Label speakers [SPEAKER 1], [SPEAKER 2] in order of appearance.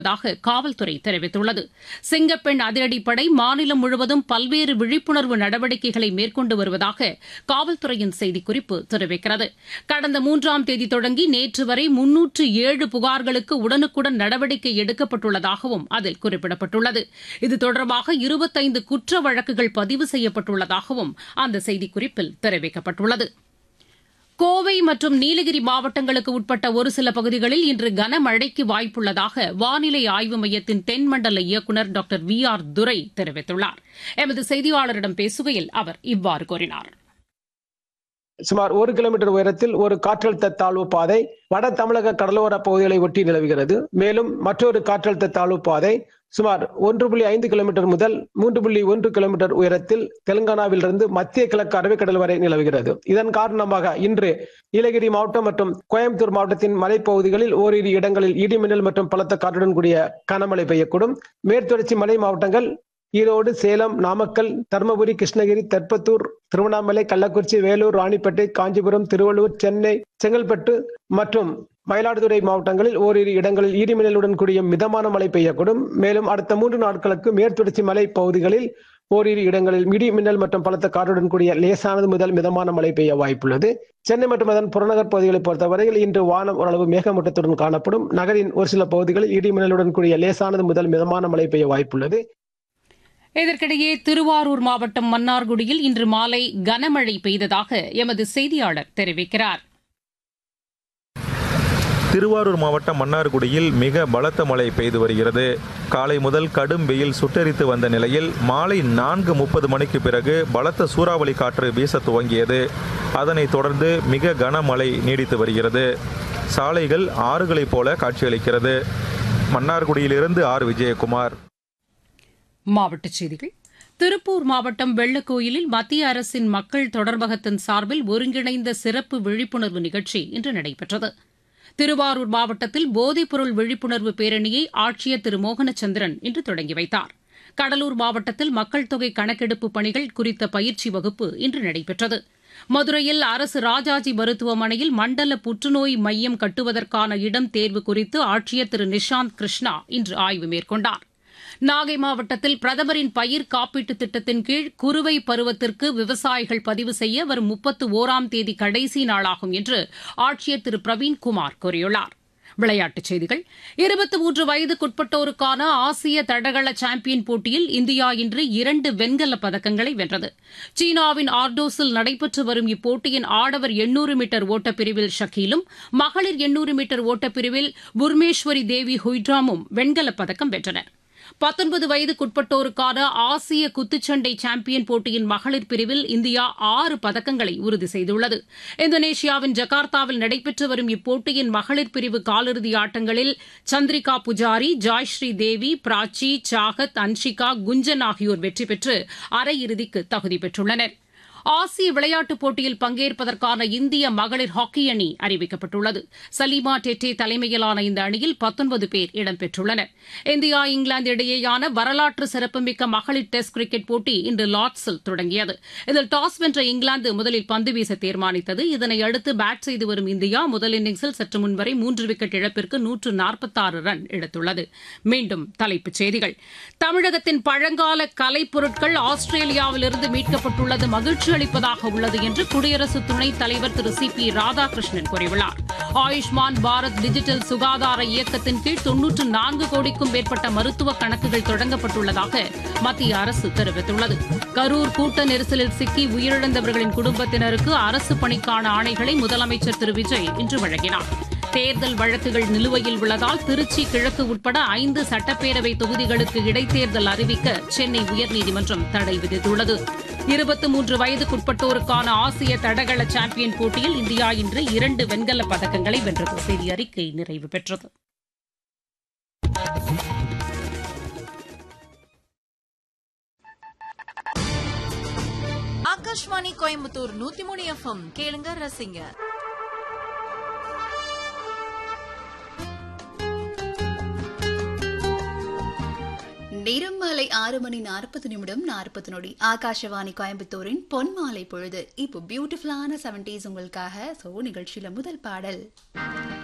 [SPEAKER 1] தாக காவல்துறை தெரிவித்துள்ளது சிங்கப்பெண் அதிரடிப்படை மாநிலம் முழுவதும் பல்வேறு விழிப்புணர்வு நடவடிக்கைகளை மேற்கொண்டு வருவதாக காவல்துறையின் செய்திக்குறிப்பு தெரிவிக்கிறது கடந்த மூன்றாம் தேதி தொடங்கி நேற்று வரை முன்னூற்று ஏழு புகார்களுக்கு உடனுக்குடன் நடவடிக்கை எடுக்கப்பட்டுள்ளதாகவும் அதில் குறிப்பிடப்பட்டுள்ளது இது தொடர்பாக இருபத்தைந்து குற்ற வழக்குகள் பதிவு செய்யப்பட்டுள்ளதாகவும் அந்த செய்திக்குறிப்பில் தெரிவிக்கப்பட்டுள்ளது கோவை மற்றும் நீலகிரி மாவட்டங்களுக்கு உட்பட்ட ஒரு சில பகுதிகளில் இன்று கனமழைக்கு வாய்ப்புள்ளதாக வானிலை ஆய்வு மையத்தின் தென்மண்டல இயக்குநர் டாக்டர் வி ஆர் துரை தெரிவித்துள்ளார் எமது செய்தியாளரிடம் பேசுகையில் அவர் இவ்வாறு கூறினார்
[SPEAKER 2] சுமார் ஒரு கிலோமீட்டர் உயரத்தில் ஒரு காற்றழுத்த தாழ்வு பாதை வட தமிழக கடலோர பகுதிகளை ஒட்டி நிலவுகிறது மேலும் மற்றொரு காற்றழுத்த தாழ்வு பாதை சுமார் ஒன்று புள்ளி ஐந்து கிலோமீட்டர் முதல் மூன்று புள்ளி ஒன்று கிலோமீட்டர் உயரத்தில் தெலுங்கானாவிலிருந்து மத்திய கிழக்கு அரபிக்கடல் வரை நிலவுகிறது இதன் காரணமாக இன்று நீலகிரி மாவட்டம் மற்றும் கோயம்புத்தூர் மாவட்டத்தின் மலைப்பகுதிகளில் ஓரிரு இடங்களில் இடிமின்னல் மற்றும் பலத்த காற்றுடன் கூடிய கனமழை பெய்யக்கூடும் மேற்தொடர்ச்சி மலை மாவட்டங்கள் ஈரோடு சேலம் நாமக்கல் தருமபுரி கிருஷ்ணகிரி தெற்பத்தூர் திருவண்ணாமலை கள்ளக்குறிச்சி வேலூர் ராணிப்பேட்டை காஞ்சிபுரம் திருவள்ளூர் சென்னை செங்கல்பட்டு மற்றும் மயிலாடுதுறை மாவட்டங்களில் ஓரிரு இடங்களில் இடிமின்னலுடன் கூடிய மிதமான மழை பெய்யக்கூடும் மேலும் அடுத்த மூன்று நாட்களுக்கு மேற்தொடர்ச்சி மலை பகுதிகளில் ஓரிரு இடங்களில் இடி மின்னல் மற்றும் பலத்த காற்றுடன் கூடிய லேசானது முதல் மிதமான மழை பெய்ய வாய்ப்புள்ளது சென்னை மற்றும் அதன் புறநகர் பகுதிகளை பொறுத்தவரையில் இன்று வானம் ஓரளவு மேகமூட்டத்துடன் காணப்படும் நகரின் ஒரு சில பகுதிகளில் இடி மின்னலுடன் கூடிய லேசானது முதல் மிதமான மழை பெய்ய வாய்ப்புள்ளது
[SPEAKER 1] இதற்கிடையே திருவாரூர் மாவட்டம் மன்னார்குடியில் இன்று மாலை கனமழை பெய்ததாக எமது செய்தியாளர் தெரிவிக்கிறார்
[SPEAKER 3] திருவாரூர் மாவட்டம் மன்னார்குடியில் மிக பலத்த மழை பெய்து வருகிறது காலை முதல் கடும் வெயில் சுட்டரித்து வந்த நிலையில் மாலை நான்கு முப்பது மணிக்கு பிறகு பலத்த சூறாவளி காற்று வீச துவங்கியது அதனைத் தொடர்ந்து மிக கனமழை நீடித்து வருகிறது சாலைகள் ஆறுகளைப் போல காட்சியளிக்கிறது மன்னார்குடியிலிருந்து ஆர் விஜயகுமார்
[SPEAKER 1] மாவட்டச் செய்திகள் திருப்பூர் மாவட்டம் வெள்ளக்கோயிலில் மத்திய அரசின் மக்கள் தொடர்பகத்தின் சார்பில் ஒருங்கிணைந்த சிறப்பு விழிப்புணர்வு நிகழ்ச்சி இன்று நடைபெற்றது திருவாரூர் மாவட்டத்தில் போதைப்பொருள் விழிப்புணர்வு பேரணியை ஆட்சியர் திரு மோகனச்சந்திரன் இன்று தொடங்கி வைத்தார் கடலூர் மாவட்டத்தில் மக்கள் தொகை கணக்கெடுப்பு பணிகள் குறித்த பயிற்சி வகுப்பு இன்று நடைபெற்றது மதுரையில் அரசு ராஜாஜி மருத்துவமனையில் மண்டல புற்றுநோய் மையம் கட்டுவதற்கான இடம் தேர்வு குறித்து ஆட்சியர் திரு நிஷாந்த் கிருஷ்ணா இன்று ஆய்வு மேற்கொண்டார் நாகை மாவட்டத்தில் பிரதமரின் பயிர் காப்பீட்டுத் திட்டத்தின் கீழ் குறுவை பருவத்திற்கு விவசாயிகள் பதிவு செய்ய வரும் முப்பத்து ஓராம் தேதி கடைசி நாளாகும் என்று ஆட்சியர் திரு பிரவீன்குமார் கூறியுள்ளார் விளையாட்டுச் செய்திகள் இருபத்தி மூன்று வயதுக்குட்பட்டோருக்கான ஆசிய தடகள சாம்பியன் போட்டியில் இந்தியா இன்று இரண்டு வெண்கலப் பதக்கங்களை வென்றது சீனாவின் ஆர்டோஸில் நடைபெற்று வரும் இப்போட்டியின் ஆடவர் எண்ணூறு மீட்டர் ஓட்டப்பிரிவில் ஷக்கீலும் மகளிர் எண்ணூறு மீட்டர் ஓட்டப்பிரிவில் புர்மேஸ்வரி தேவி ஹுய்ட்ராமும் வெண்கலப் பதக்கம் வென்றனர் பத்தொன்பது வயதுக்குட்பட்டோருக்கான ஆசிய குத்துச்சண்டை சாம்பியன் போட்டியின் மகளிர் பிரிவில் இந்தியா ஆறு பதக்கங்களை உறுதி செய்துள்ளது இந்தோனேஷியாவின் ஜகார்த்தாவில் நடைபெற்று வரும் இப்போட்டியின் மகளிர் பிரிவு காலிறுதி ஆட்டங்களில் சந்திரிகா புஜாரி ஜாய்ஸ்ரீ தேவி பிராச்சி சாகத் அன்ஷிகா குஞ்சன் ஆகியோர் வெற்றி பெற்று அரையிறுதிக்கு தகுதி பெற்றுள்ளனர் ஆசிய விளையாட்டுப் போட்டியில் பங்கேற்பதற்கான இந்திய மகளிர் ஹாக்கி அணி அறிவிக்கப்பட்டுள்ளது சலீமா டெட்டே தலைமையிலான இந்த அணியில் பத்தொன்பது பேர் இடம்பெற்றுள்ளனர் இந்தியா இங்கிலாந்து இடையேயான வரலாற்று சிறப்புமிக்க மகளிர் டெஸ்ட் கிரிக்கெட் போட்டி இன்று லார்ட்ஸில் தொடங்கியது இதில் டாஸ் வென்ற இங்கிலாந்து முதலில் பந்து வீச தீர்மானித்தது இதனை அடுத்து பேட் செய்து வரும் இந்தியா முதல் இன்னிங்ஸில் சற்று முன்வரை மூன்று விக்கெட் இழப்பிற்கு நூற்று நாற்பத்தாறு ரன் எடுத்துள்ளது மீண்டும் தலைப்புச் செய்திகள் தமிழகத்தின் பழங்கால கலைப்பொருட்கள் ஆஸ்திரேலியாவிலிருந்து மீட்கப்பட்டுள்ளது மகிழ்ச்சி அளிப்பதாக உள்ளது என்று குடியரசு துணைத் தலைவர் திரு சி பி ராதாகிருஷ்ணன் கூறியுள்ளார் ஆயுஷ்மான் பாரத் டிஜிட்டல் சுகாதார இயக்கத்தின் கீழ் தொன்னூற்று நான்கு கோடிக்கும் மேற்பட்ட மருத்துவ கணக்குகள் தொடங்கப்பட்டுள்ளதாக மத்திய அரசு தெரிவித்துள்ளது கரூர் கூட்ட நெரிசலில் சிக்கி உயிரிழந்தவர்களின் குடும்பத்தினருக்கு அரசு பணிக்கான ஆணைகளை முதலமைச்சர் திரு விஜய் இன்று வழங்கினார் தேர்தல் வழக்குகள் நிலுவையில் உள்ளதால் திருச்சி கிழக்கு உட்பட ஐந்து சட்டப்பேரவை தொகுதிகளுக்கு இடைத்தேர்தல் அறிவிக்க சென்னை உயர்நீதிமன்றம் தடை விதித்துள்ளது இருபத்தி மூன்று வயதுக்குட்பட்டோருக்கான ஆசிய தடகள சாம்பியன் போட்டியில் இந்தியா இன்று இரண்டு வெண்கலப் பதக்கங்களை வென்றது செய்தி அறிக்கை நிறைவு பெற்றது
[SPEAKER 4] ஆகாஷ்வாணி கோயம்புத்தூர் நூத்தி மூணு எஃப்எம் கேளுங்க ரசிங்க
[SPEAKER 5] நேரம் மாலை ஆறு மணி நாற்பது நிமிடம் நாற்பது நொடி ஆகாஷவாணி கோயம்புத்தூரின் பொன் மாலை பொழுது இப்போ பியூட்டிஃபுல்லான செவன்டீஸ் உங்களுக்காக சோ நிகழ்ச்சியில முதல் பாடல்